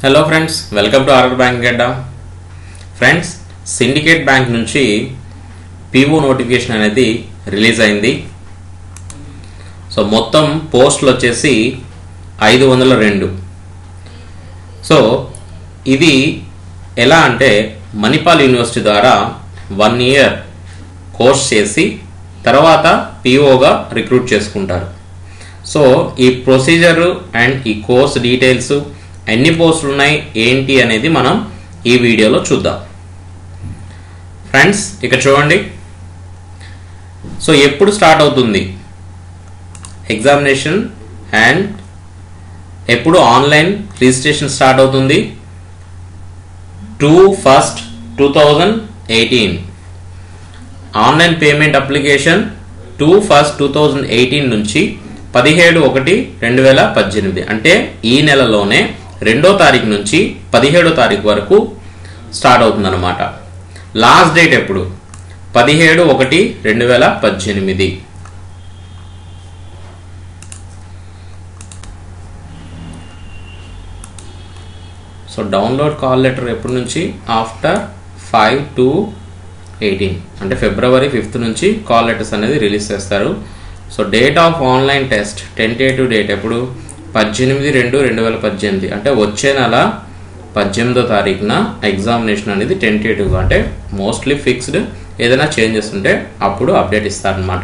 hello friends welcome to RR bank గడ్డ friends Syndicate Bank నుంచి PO notification అనేది రిలీజ్ అయింది సో మొత్తం పోస్టులు వచ్చేసి ఐదు వందల రెండు సో ఇది ఎలా అంటే మణిపాల్ యూనివర్సిటీ ద్వారా వన్ ఇయర్ కోర్స్ చేసి తర్వాత పీఓగా రిక్రూట్ చేసుకుంటారు సో ఈ ప్రొసీజర్ అండ్ ఈ కోర్స్ డీటెయిల్స్ ఎన్ని పోస్టులు ఉన్నాయి ఏంటి అనేది మనం ఈ వీడియోలో చూద్దాం ఫ్రెండ్స్ ఇక్కడ చూడండి సో ఎప్పుడు స్టార్ట్ అవుతుంది ఎగ్జామినేషన్ అండ్ ఎప్పుడు ఆన్లైన్ రిజిస్ట్రేషన్ స్టార్ట్ అవుతుంది two first two thousand eighteen online payment application two first two thousand eighteen నుంచి పదిహేడు ఒకటి రెండు వేల పద్దెనిమిది అంటే ఈ నెలలోనే రెండో తారీఖు నుంచి పదిహేడో తారీఖు వరకు స్టార్ట్ అవుతుందన్నమాట లాస్ట్ డేట్ ఎప్పుడు పదిహేడు ఒకటి రెండు వేల పద్దెనిమిది సో డౌన్లోడ్ కాల్ లెటర్ ఎప్పటి నుంచి ఆఫ్టర్ ఫైవ్ టు ఎయిటీన్ అంటే ఫిబ్రవరి ఫిఫ్త్ నుంచి కాల్ లెటర్స్ అనేది రిలీజ్ చేస్తారు so date of online test tentative date ఎప్పుడు పద్దెనిమిది రెండు రెండు వేల పద్దెనిమిది అంటే వచ్చే నెల పద్దెనిమిదో తారీఖున ఎగ్జామినేషన్ అనేది టెంటేటివ్గా అంటే మోస్ట్లీ ఫిక్స్డ్ ఏదైనా చేంజెస్ ఉంటే అప్పుడు అప్డేట్ ఇస్తారనమాట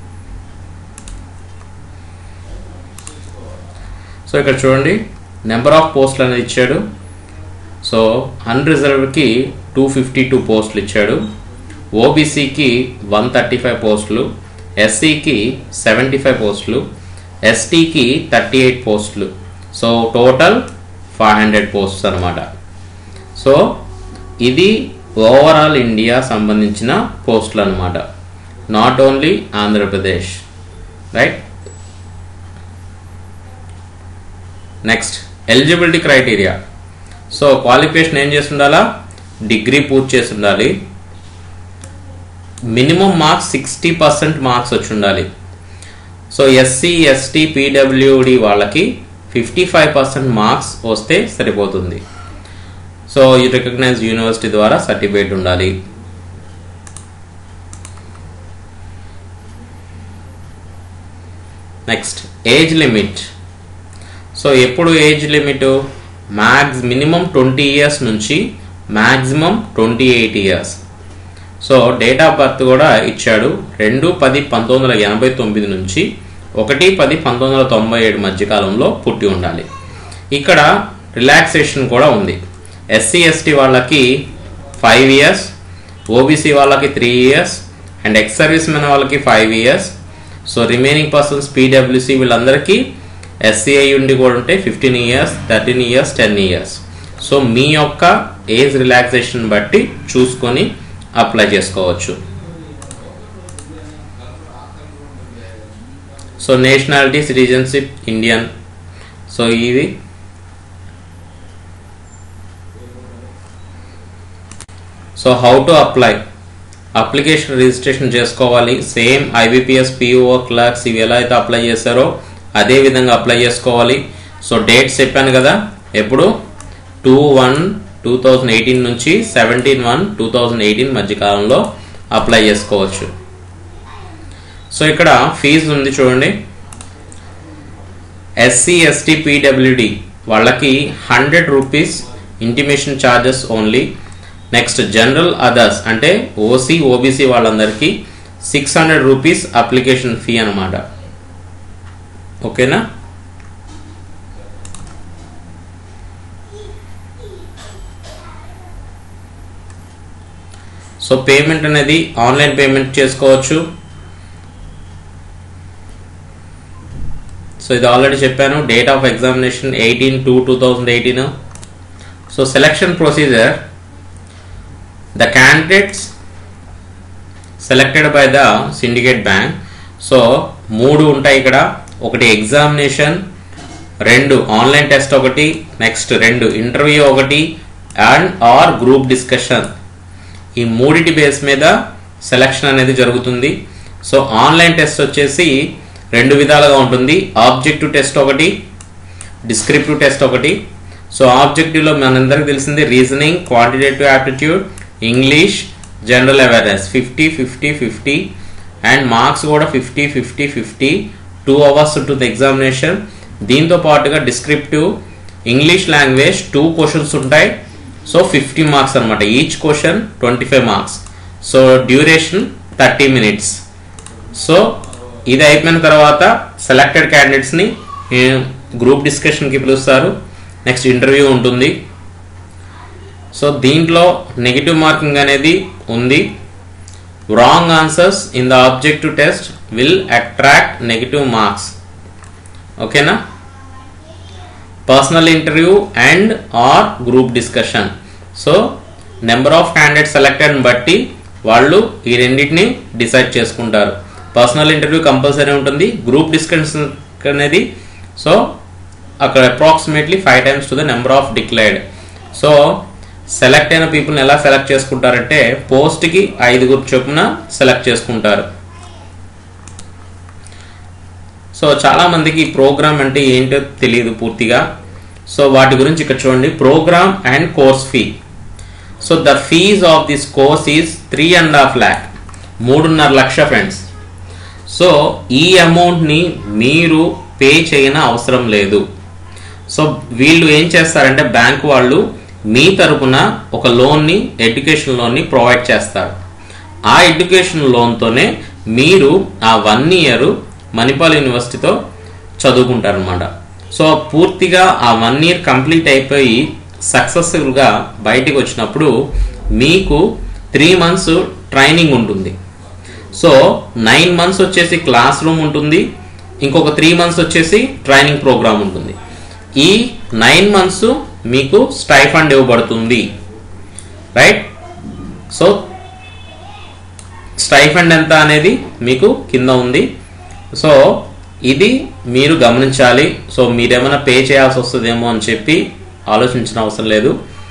సో ఇక్కడ చూడండి నెంబర్ ఆఫ్ పోస్టులు అనేది ఇచ్చాడు సో అన్రిజర్వ్డ్కి టూ ఫిఫ్టీ టూ పోస్టులు ఇచ్చాడు ఓబీసీకి వన్ థర్టీ ఫైవ్ పోస్టులు ఎస్సీకి సెవెంటీ ఫైవ్ పోస్టులు ఎస్టీకి థర్టీ ఎయిట్ పోస్టులు so total five hundred posts అనమాట సో ఇది ఓవరాల్ ఇండియా సంబంధించిన పోస్టులు అనమాట not only Andhra Pradesh right next eligibility criteria so qualification ఏం చేసి ఉండాలా డిగ్రీ పూర్తి చేసి ఉండాలి minimum marks sixty percent marks వచ్చి ఉండాలి సో ఎస్సీ ఎస్టీ పీడబ్ల్యూడి వాళ్ళకి ఫిఫ్టీ ఫైవ్ పర్సెంట్ మార్క్స్ వస్తే సరిపోతుంది సో ఈ రికగ్నైజ్ యూనివర్సిటీ ద్వారా సర్టిఫికేట్ ఉండాలి నెక్స్ట్ ఏజ్ లిమిట్ సో ఎప్పుడు age limit max minimum twenty years నుంచి maximum twenty eight years so date of birth కూడా ఇచ్చాడు రెండు పది పంతొమ్మిది వందల ఎనభై తొమ్మిది నుంచి ఒకటి పది పంతొమ్మిది వందల తొంభై ఏడు మధ్యకాలంలో పుట్టి ఉండాలి ఇక్కడ రిలాక్సేషన్ కూడా ఉంది ఎస్సీ ఎస్టీ వాళ్ళకి ఫైవ్ ఇయర్స్ ఓబీసీ వాళ్ళకి three years and ex servicemen వాళ్ళకి five years so remaining persons PWC వీళ్ళందరికీ ఎస్సీఐ ఉండి కూడా ఉంటే fifteen years thirteen years ten years so మీ యొక్క ఏజ్ రిలాక్సేషన్ బట్టి చూసుకొని అప్లై చేసుకోవచ్చు so nationality citizenship Indian so ఇది so how to apply application registration చేసుకోవాలి సేమ్ ఐబీపీఎస్ పిఓ క్లర్క్స్ ఇవి ఎలా అయితే అప్లై చేశారో అదే విధంగా అప్లై చేసుకోవాలి సో డేట్స్ చెప్పాను కదా ఎప్పుడు two one two thousand eighteen నుంచి seventeen one two thousand eighteen మధ్య కాలంలో అప్లై చేసుకోవచ్చు సో ఇక్కడ ఫీజు ఉంది చూడండి ఎస్సీ ఎస్టీ పీడబ్ల్యూడి వాళ్ళకి hundred rupees intimation charges only next general others అంటే ఓసీ ఓబీసీ వాళ్ళందరికీ six hundred rupees application fee అనమాట ఓకేనా సో పేమెంట్ అనేది ఆన్లైన్ పేమెంట్ చేసుకోవచ్చు సో ఇది ఆల్రెడీ చెప్పాను date of examination eighteen two two thousand eighteen so selection procedure the candidates selected by the Syndicate Bank so మూడు ఉంటాయి ఇక్కడ ఒకటి ఎగ్జామినేషన్ రెండు ఆన్లైన్ టెస్ట్ ఒకటి నెక్స్ట్ రెండు ఇంటర్వ్యూ ఒకటి అండ్ ఆర్ గ్రూప్ డిస్కషన్ ఈ మూడిటి బేస్ మీద సెలక్షన్ అనేది జరుగుతుంది సో ఆన్లైన్ టెస్ట్ వచ్చేసి రెండు విధాలుగా ఉంటుంది ఆబ్జెక్టివ్ టెస్ట్ ఒకటి డిస్క్రిప్టివ్ టెస్ట్ ఒకటి సో ఆబ్జెక్టివ్లో మనందరికి తెలిసింది reasoning quantitative aptitude English general awareness fifty fifty fifty and marks కూడా fifty fifty fifty two hours ఉంటుంది ఎగ్జామినేషన్ దీంతో పాటుగా descriptive English language two questions ఉంటాయి సో ఫిఫ్టీ మార్క్స్ అనమాట each question twenty five marks so duration thirty minutes so ఇది అయిపోయిన తర్వాత selected క్యాండిడేట్స్ని గ్రూప్ డిస్కషన్కి పిలుస్తారు నెక్స్ట్ ఇంటర్వ్యూ ఉంటుంది సో దీంట్లో నెగిటివ్ మార్కింగ్ అనేది ఉంది wrong answers in the objective test will attract negative marks ఓకేనా personal interview and or group discussion so number of candidate selected బట్టి వాళ్ళు ఈ రెండింటిని డిసైడ్ చేసుకుంటారు పర్సనల్ ఇంటర్వ్యూ కంపల్సరీ ఉంటుంది గ్రూప్ డిస్కషన్ అనేది సో అక్కడ approximately five times to the number of declared so select అయిన పీపుల్ని ఎలా సెలెక్ట్ చేసుకుంటారంటే పోస్ట్కి ఐదుగురు చొప్పున సెలెక్ట్ చేసుకుంటారు సో చాలా మందికి ఈ ప్రోగ్రామ్ అంటే ఏంటో తెలియదు పూర్తిగా సో వాటి గురించి ఇక్కడ చూడండి programme and course fee so the fees of this course is three and half lakh మూడున్నర లక్ష ఫ్రెండ్స్ సో ఈ అమౌంట్ని మీరు పే చేయన అవసరం లేదు సో వీళ్ళు ఏం చేస్తారంటే బ్యాంక్ వాళ్ళు మీ తరపున ఒక లోన్ని ఎడ్యుకేషన్ లోన్ని ప్రొవైడ్ చేస్తారు ఆ ఎడ్యుకేషన్ లోన్తోనే మీరు ఆ వన్ ఇయర్ మణిపాల్ యూనివర్సిటీతో చదువుకుంటారనమాట సో పూర్తిగా ఆ వన్ ఇయర్ కంప్లీట్ అయిపోయి సక్సెస్ఫుల్గా బయటికి వచ్చినప్పుడు మీకు త్రీ మంత్స్ ట్రైనింగ్ ఉంటుంది సో నైన్ మంత్స్ వచ్చేసి క్లాస్ రూమ్ ఉంటుంది ఇంకొక త్రీ మంత్స్ వచ్చేసి ట్రైనింగ్ ప్రోగ్రామ్ ఉంటుంది ఈ నైన్ మంత్స్ మీకు స్టైఫండ్ ఇవ్వబడుతుంది రైట్ సో స్టైఫండ్ ఎంత అనేది మీకు కింద ఉంది సో ఇది మీరు గమనించాలి సో మీరేమైనా పే చేయాల్సి వస్తుందేమో అని చెప్పి ఆలోచించిన అవసరం లేదు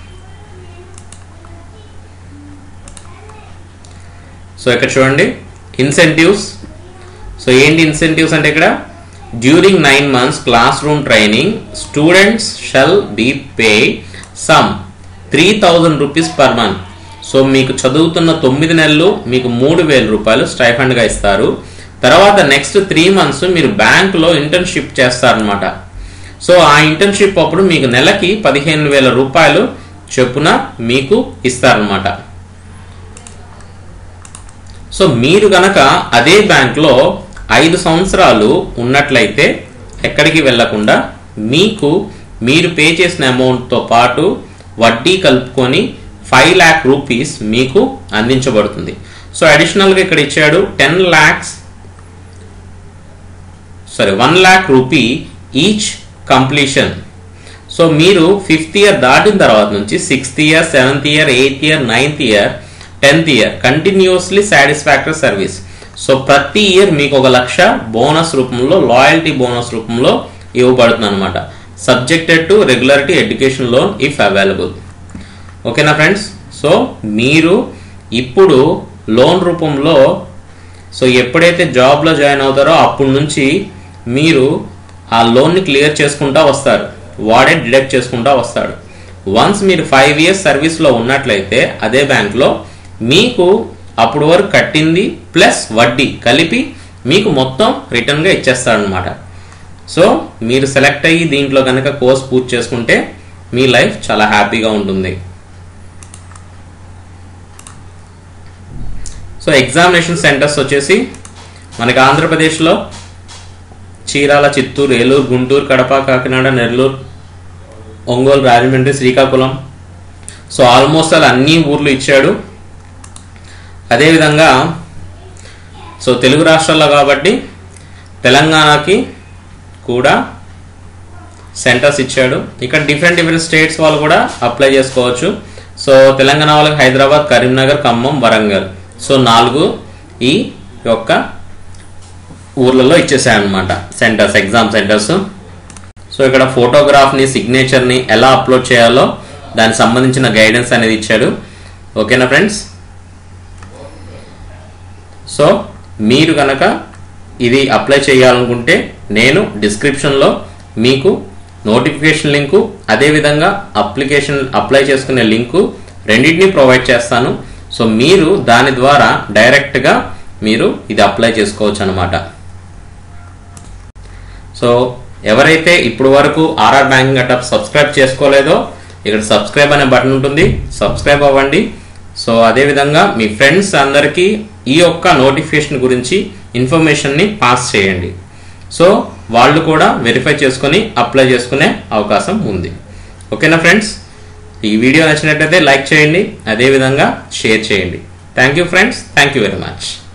సో ఇక్కడ చూడండి ఇన్సెంటివ్స్ సో ఏంటి ఇన్సెంటివ్స్ అంటే ఇక్కడ during nine months classroom training students shall be pay sum three thousand rupees per month so మీకు చదువుతున్న తొమ్మిది నెలలు మీకు మూడు వేల రూపాయలు స్టైఫండ్గా ఇస్తారు తర్వాత నెక్స్ట్ త్రీ మంత్స్ మీరు బ్యాంకులో ఇంటర్న్షిప్ చేస్తారనమాట సో ఆ ఇంటర్న్షిప్ అప్పుడు మీకు నెలకి పదిహేను వేల రూపాయలు చొప్పున మీకు ఇస్తారనమాట సో మీరు గనక అదే బ్యాంక్లో ఐదు సంవత్సరాలు ఉన్నట్లయితే ఎక్కడికి వెళ్లకుండా మీకు మీరు పే చేసిన అమౌంట్తో పాటు వడ్డీ కలుపుకొని ఫైవ్ ల్యాక్ రూపీస్ మీకు అందించబడుతుంది సో అడిషనల్గా ఇక్కడ ఇచ్చాడు ten lakhs sorry one lakh rupee each completion so మీరు ఫిఫ్త్ ఇయర్ దాటిన తర్వాత నుంచి sixth year seventh year eighth year ninth year tenth year continuously satisfactory service so ప్రతి ఇయర్ మీకు ఒక లక్ష బోనస్ రూపంలో లాయల్టీ బోనస్ రూపంలో ఇవ్వబడుతుంది అనమాట subjected to regularity education loan if available ఓకేనా ఫ్రెండ్స్ సో మీరు ఇప్పుడు లోన్ రూపంలో సో ఎప్పుడైతే జాబ్లో జాయిన్ అవుతారో అప్పటి నుంచి మీరు ఆ లోన్ని క్లియర్ చేసుకుంటా వస్తారు వాడే డిడక్ట్ చేసుకుంటా వస్తాడు వన్స్ మీరు ఫైవ్ ఇయర్స్ సర్వీస్లో ఉన్నట్లయితే అదే బ్యాంక్లో మీకు అప్పుడు వరకు కట్టింది ప్లస్ వడ్డీ కలిపి మీకు మొత్తం రిటర్న్గా ఇచ్చేస్తాడనమాట సో మీరు సెలెక్ట్ అయ్యి దీంట్లో కనుక కోర్స్ పూర్తి చేసుకుంటే మీ లైఫ్ చాలా హ్యాపీగా ఉంటుంది సో ఎగ్జామినేషన్ సెంటర్స్ వచ్చేసి మనకి ఆంధ్రప్రదేశ్లో చీరాల చిత్తూరు ఏలూరు గుంటూరు కడప కాకినాడ నెల్లూరు ఒంగోలు రాజమండ్రి శ్రీకాకుళం సో ఆల్మోస్ట్ అలా అన్ని ఊర్లు ఇచ్చాడు అదేవిధంగా సో తెలుగు రాష్ట్రాల్లో కాబట్టి తెలంగాణకి కూడా సెంటర్స్ ఇచ్చాడు ఇక్కడ డిఫరెంట్ డిఫరెంట్ స్టేట్స్ వాళ్ళు కూడా అప్లై చేసుకోవచ్చు సో తెలంగాణ వాళ్ళకి హైదరాబాద్ కరీంనగర్ ఖమ్మం వరంగల్ సో నాలుగు ఈ యొక్క ఊర్లలో ఇచ్చేసాయన్నమాట సెంటర్స్ ఎగ్జామ్ సెంటర్స్ సో ఇక్కడ ఫోటోగ్రాఫ్ని సిగ్నేచర్ని ఎలా అప్లోడ్ చేయాలో దానికి సంబంధించిన గైడెన్స్ అనేది ఇచ్చాడు ఓకేనా ఫ్రెండ్స్ సో మీరు కనుక ఇది అప్లై చేయాలనుకుంటే నేను డిస్క్రిప్షన్లో మీకు నోటిఫికేషన్ లింకు అదేవిధంగా అప్లికేషన్ అప్లై చేసుకునే లింకు రెండింటినీ ప్రొవైడ్ చేస్తాను సో మీరు దాని ద్వారా డైరెక్ట్గా మీరు ఇది అప్లై చేసుకోవచ్చు అనమాట సో ఎవరైతే ఇప్పుడు వరకు ఆర్ఆర్ బ్యాంకింగ్ అటప్ సబ్స్క్రైబ్ చేసుకోలేదో ఇక్కడ సబ్స్క్రైబ్ అనే బటన్ ఉంటుంది సబ్స్క్రైబ్ అవ్వండి సో అదేవిధంగా మీ ఫ్రెండ్స్ అందరికీ ఈ యొక్క నోటిఫికేషన్ గురించి ఇన్ఫర్మేషన్ని పాస్ చేయండి సో వాళ్ళు కూడా వెరిఫై చేసుకొని అప్లై చేసుకునే అవకాశం ఉంది ఓకేనా ఫ్రెండ్స్ ఈ వీడియో నచ్చినట్లయితే లైక్ చేయండి అదేవిధంగా షేర్ చేయండి thank you friends thank you very much